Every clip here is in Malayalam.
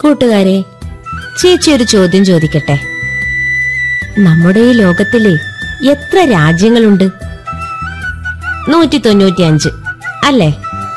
കൂട്ടുകാരെ ചേച്ചി ഒരു ചോദ്യം ചോദിക്കട്ടെ നമ്മുടെ ഈ ലോകത്തില് എത്ര രാജ്യങ്ങളുണ്ട് നൂറ്റി തൊണ്ണൂറ്റി അഞ്ച് അല്ലേ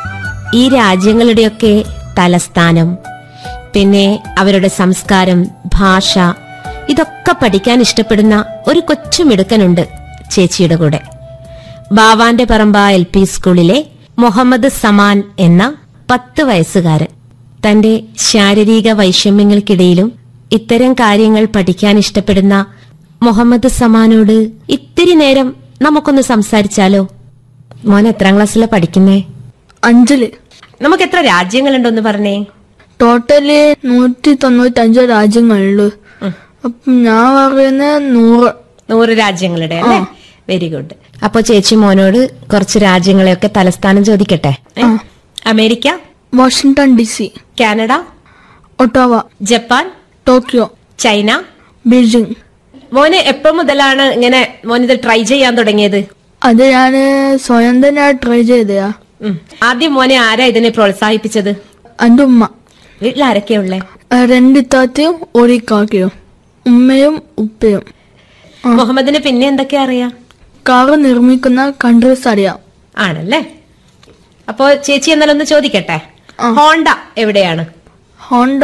ഈ രാജ്യങ്ങളുടെയൊക്കെ തലസ്ഥാനം പിന്നെ അവരുടെ സംസ്കാരം ഭാഷ ഇതൊക്കെ പഠിക്കാൻ ഇഷ്ടപ്പെടുന്ന ഒരു കൊച്ചു മിടുക്കനുണ്ട് ചേച്ചിയുടെ കൂടെ ബാവാന്റെ പറമ്പ എൽ പി സ്കൂളിലെ മുഹമ്മദ് സമാൻ എന്ന പത്ത് വയസ്സുകാരൻ തന്റെ ശാരീരിക വൈഷമ്യങ്ങൾക്കിടയിലും ഇത്തരം കാര്യങ്ങൾ പഠിക്കാൻ ഇഷ്ടപ്പെടുന്ന മുഹമ്മദ് സമാനോട് ഇത്തിരി നേരം നമുക്കൊന്ന് സംസാരിച്ചാലോ മോൻ എത്രാം ക്ലാസ്സിലാ പഠിക്കുന്നേ അഞ്ചില് നമുക്ക് എത്ര രാജ്യങ്ങളുണ്ടെന്ന് പറഞ്ഞേ ടോട്ടല് നൂറ്റി തൊണ്ണൂറ്റഞ്ച് രാജ്യങ്ങളുണ്ട് അപ്പം ഞാൻ പറയുന്ന നൂറ് നൂറ് രാജ്യങ്ങളുടെ അല്ലേ വെരി ഗുഡ് അപ്പൊ ചേച്ചി മോനോട് കുറച്ച് രാജ്യങ്ങളെയൊക്കെ തലസ്ഥാനം ചോദിക്കട്ടെ ഏ? America Washington D C Canada Ottawa Japan Tokyo China Beijing മോന് എപ്പോ മുതലാണ് ഇങ്ങനെ മോനിത് ട്രൈ ചെയ്യാൻ തുടങ്ങിയത് അത് ഞാൻ സ്വയം തന്നെ ട്രൈ ചെയ്തയാ ഉം. ആദ്യം മോനെ ആരാ ഇതിനെ പ്രോത്സാഹിപ്പിച്ചത് എൻ്റെ ഉമ്മ വീട്ടിൽ ആരൊക്കെയുള്ളേ ആ, രണ്ട് ഇത്താത്തയും ഒരു കാക്കയും ഉമ്മയും ഉപ്പയും മുഹമ്മദിന് പിന്നെ എന്തൊക്കെ അറിയാം കാറ് നിർമ്മിക്കുന്ന കൺട്രീസ് അറിയാം ആണല്ലേ അപ്പോ ചേച്ചി എന്നാലൊന്ന് ചോദിക്കട്ടെ ഹോണ്ട എവിടെയാണ് ഹോണ്ട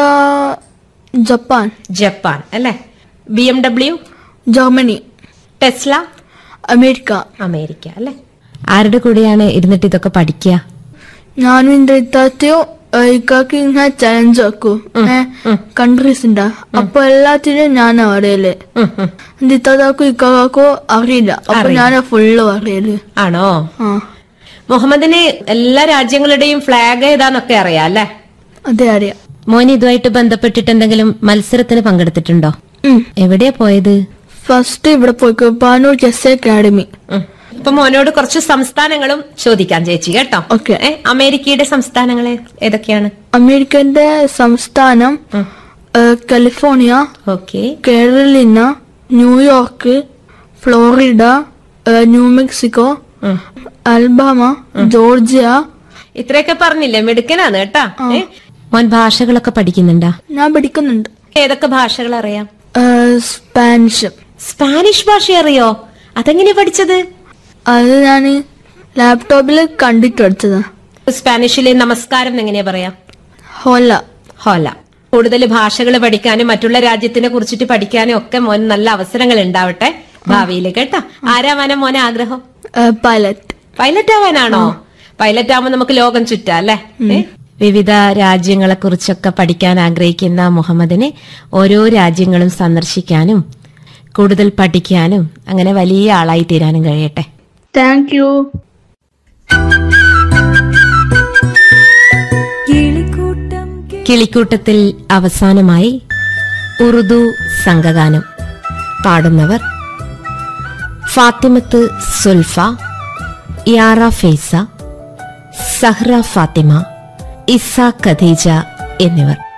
ജപ്പാൻ ജപ്പാൻ അല്ലേ B M W Germany Tesla America America അല്ലേ ആരുടെ കൂടെയാണ് ഇരുന്നിട്ട് ഇതൊക്കെ പഠിക്കുക ഞാനും എന്റെ ഇത്താത്തയും ഏ, ഇക്കാക്ക് ഇങ്ങനെ ചലഞ്ച് വെക്കും കൺട്രീസിന്റെ അപ്പൊ എല്ലാത്തിനും ഞാൻ അറിയല് ഉം, ഉം. എന്റെ ഇത്താത്താക്കും ഇക്കാക്കും അറിയില്ല അപ്പൊ ഞാൻ ഫുള്ള് അറിയല് ആണോ ആ മുഹമ്മദിന് എല്ലാ രാജ്യങ്ങളുടെയും ഫ്ലാഗ് ഏതാന്നൊക്കെ അറിയാം അല്ലേ അതെ അറിയാം മോൻ ഇതുമായിട്ട് ബന്ധപ്പെട്ടിട്ട് എന്തെങ്കിലും മത്സരത്തിന് പങ്കെടുത്തിട്ടുണ്ടോ എവിടെയാ പോയത് ഫസ്റ്റ് ഇവിടെ പോയിക്കോ പാനൂർ ചെസ് അക്കാഡമി ഉം. ഇപ്പൊ മോനോട് കുറച്ച് സംസ്ഥാനങ്ങളും ചോദിക്കാം ചേച്ചി കേട്ടോ Okay. ഏ, അമേരിക്കയുടെ സംസ്ഥാനങ്ങൾ ഏതൊക്കെയാണ് അമേരിക്കന്റെ സംസ്ഥാനം ഏ, California okay Carolina New York Florida ഏ, ന്യൂ മെക്സിക്കോ അൽബാമ ജോർജിയ ഇത്രയൊക്കെ പറഞ്ഞില്ലേ മിടുക്കനാണ് കേട്ടാ ഏ? മോൻ ഭാഷകളൊക്കെ പഠിക്കുന്നുണ്ടാ ഞാൻ പഠിക്കുന്നുണ്ട് ഏതൊക്കെ ഭാഷകൾ അറിയാം ഏ, സ്പാനിഷ് സ്പാനിഷ് ഭാഷ അറിയോ അതെങ്ങനെയാ പഠിച്ചത് അത് ഞാൻ ലാപ്ടോപ്പിൽ കണ്ടിട്ട് പഠിച്ചതാ സ്പാനിഷിലെ നമസ്കാരം എങ്ങനെയാ പറയാ ഹോല ഹോല കൂടുതൽ ഭാഷകൾ പഠിക്കാനും മറ്റുള്ള രാജ്യത്തിനെ കുറിച്ചിട്ട് പഠിക്കാനും ഒക്കെ മോൻ നല്ല അവസരങ്ങൾ ഉണ്ടാവട്ടെ ഭാവിയിൽ കേട്ടാ ആരാവാനാ മോനെ ആഗ്രഹം പൈലറ്റ് പൈലറ്റ് ആവാനാണോ പൈലറ്റ് ആവുമ്പോ നമുക്ക് ലോകം ചുറ്റാ അല്ലേ ഏ? വിവിധ രാജ്യങ്ങളെ കുറിച്ചൊക്കെ പഠിക്കാൻ ആഗ്രഹിക്കുന്ന മുഹമ്മദിന് ഓരോ രാജ്യങ്ങളും സന്ദർശിക്കാനും കൂടുതൽ പഠിക്കാനും അങ്ങനെ വലിയ ആളായി തീരാനും കഴിയട്ടെ താങ്ക് യു കിളിക്കൂട്ടത്തിൽ അവസാനമായി ഉറുദു സംഘഗാനം പാടുന്നവർ ഫാത്തിമത്ത് സുൽഫ യാറ ഫേസ സഹ്റ ഫാത്തിമ ഇസ ഖദീജ എന്നിവർ